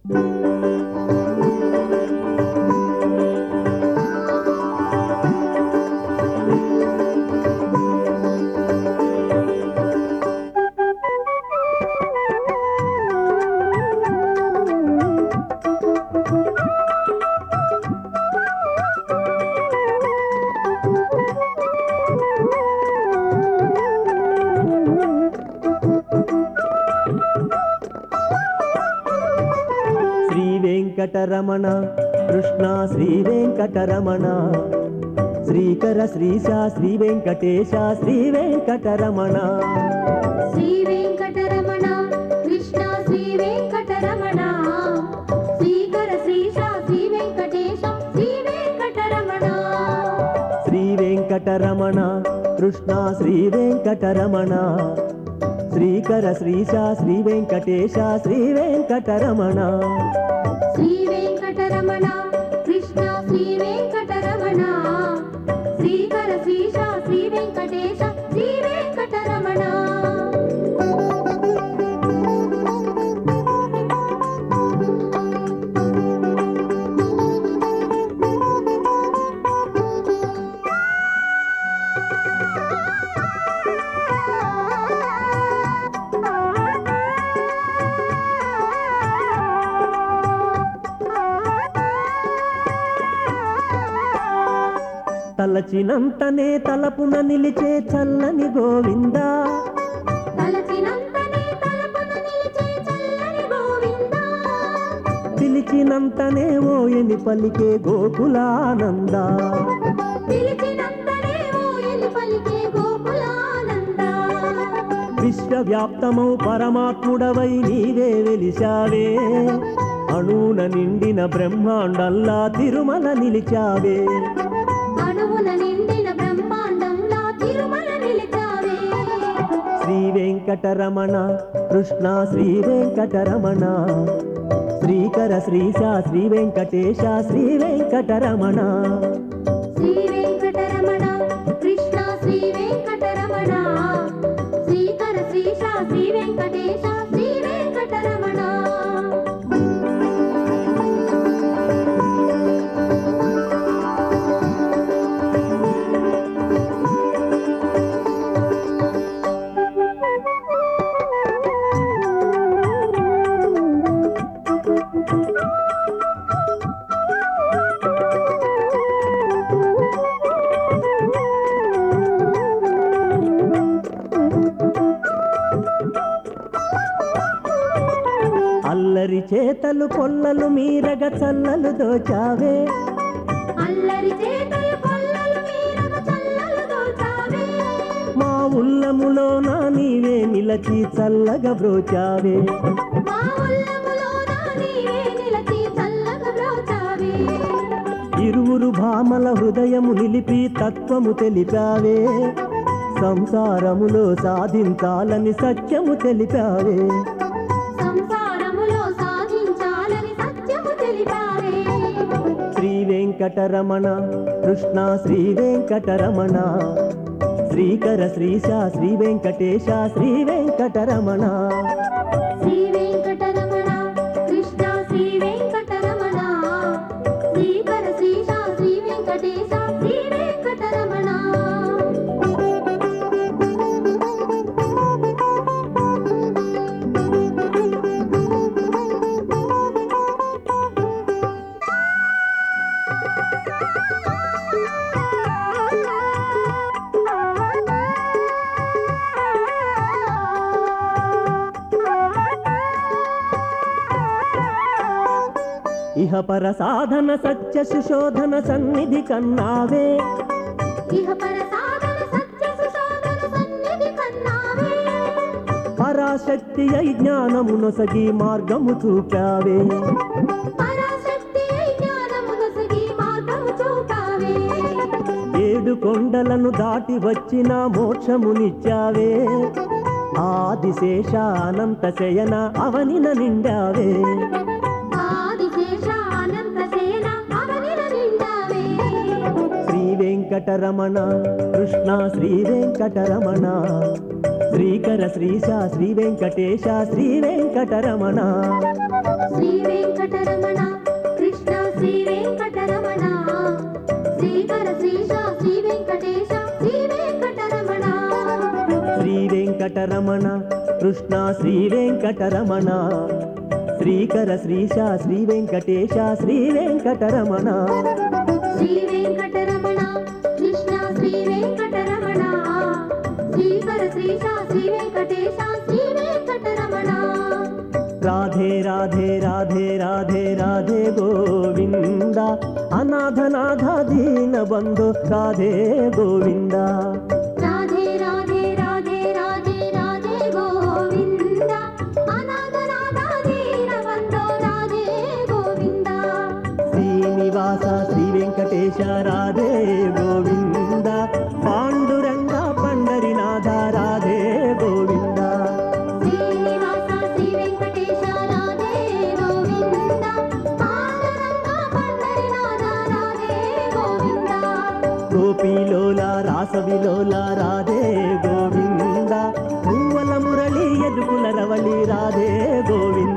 శ్రీ వెంకటరమణ కృష్ణ శ్రీ వెంకటరమణ శ్రీకర శ్రీశ శ్రీ వెంకటేశ శ్రీ వెంకటరమణ శ్రీ వెంకటరమణ కృష్ణ శ్రీ వెంకటరమణ శ్రీకర శ్రీశ శ్రీ వెంకటేశ శ్రీ వెంకటరమణ శ్రీ వెంకటరమణ కృష్ణ శ్రీ వెంకటరమణ శ్రీకర శ్రీశ శ్రీ వెంకటేశ శ్రీ వెంకటరమణ శ్రీ వెంకటరమణ కృష్ణ శ్రీ వెంకటరమణ శ్రీకర శ్రీశ శ్రీ వెంకటేశ శ్రీ వెంకటరమణ తలచినంతనే తలపున నిలిచే చల్లని గోవిందా తలచినంతనే తలపున నిలిచే చల్లని గోవిందా పిలిచినంతనే ఓయని పలికే గోకులానంద పిలిచినంతనే ఓయలి పలికే గోకులానంద విశ్వవ్యాప్తమౌ పరమాత్ముడవై నీవే వెలిశావే అణువున నిండిన బ్రహ్మాండంలా తిరుమల నిలిచావే అణువున నిండిన బ్రహ్మాండంలా తిరుమల నిలిచావే శ్రీ వెంకటరమణ కృష్ణ శ్రీ వెంకటరమణ శ్రీకర శ్రీశ శ్రీ వెంకటేశ శ్రీ వెంకటరమణ శ్రీ వెంకటరమణ కృష్ణ శ్రీ వెంకటరమణ శ్రీకర శ్రీశ శ్రీ వెంకటేశ శ్రీ వెంకటరమణ అల్లరి చేతలు పొల్లలు మీరగ చల్లలు దోచావే అల్లరి చేతలు కొల్లలు మీరగ చల్లలు దోచావే మా ఉల్లములో నా నీవే నిలచి చల్లగా బ్రోచావే మా ఉల్లములోన నీవే నిలచి చల్లగా బ్రోచావే ఇరువురు భామల హృదయము నిలిపి తత్వము తెలిపావే సంసారములో సాధించాలని సత్యము తెలిపావే సంసారములో సాధించాలని సత్యము తెలిపావే శ్రీ వెంకటరమణ కృష్ణ శ్రీ వెంకటరమణ శ్రీకర శ్రీశ శ్రీ వెంకటేశ శ్రీ వెంకటరమణ శ్రీ వెంకటరమణ కృష్ణ శ్రీ వెంకటరమణ శ్రీకర శ్రీశ శ్రీ వెంకటేశ శ్రీ వెంకటరమణ ఇహ పర సాధన సత్య సుశోధన సన్నిధి కన్నావే ఇహ పర సాధన సత్య సుశోధన సన్నిధి కన్నావే పరాశక్తి అయి జ్ఞానమునొసగి మార్గము చూపావే పరాశక్తి అయి జ్ఞానమునొసగి మార్గము చూపావే ఏడు కొండలను దాటి వచ్చిన మోక్షమునిచ్చావే ఆదిశేష అనంత శయన అవనిన నిండావే ఆదిశేష అనంత సేన అవనిన నిండావే శ్రీ వెంకటరమణ కృష్ణ శ్రీ వెంకటరమణ శ్రీకర శ్రీశ శ్రీ వెంకటేశ శ్రీ వెంకటరమణ శ్రీ వెంకట వెంకటరమణ కృష్ణ శ్రీ వెంకటరమణ శ్రీకర శ్రీశ శ్రీ వెంకటేశ శ్రీ వెంకటరమణ శ్రీ వెంకటరమణ కృష్ణ శ్రీ వెంకటరమణ శ్రీకర శ్రీశ శ్రీ వెంకటేశ శ్రీ వెంకటరమణ రాధే రాధే రాధే రాధే రాధే గోవింద అనాథనాథ దీన బంధు రాధే గోవింద రాధే రాధే రాధే రాధే రాధే గోవింద అనాథ నాథ దీన బంధో రాధే గోవింద శ్రీనివాస శ్రీ వెంకటేశ రాధే గోవింద పాండురంగ పండరినాథ రాధే గోవింద శ్రీనివాస శ్రీ వెంకటేశ రాధే గోవింద పాండురంగ పండరినాథ రాధే గోవింద గోపీలోల రాసవిలోల రాధే గోవింద పువ్వల మురళి ఎదుకుల రవళి రాధే గోవింద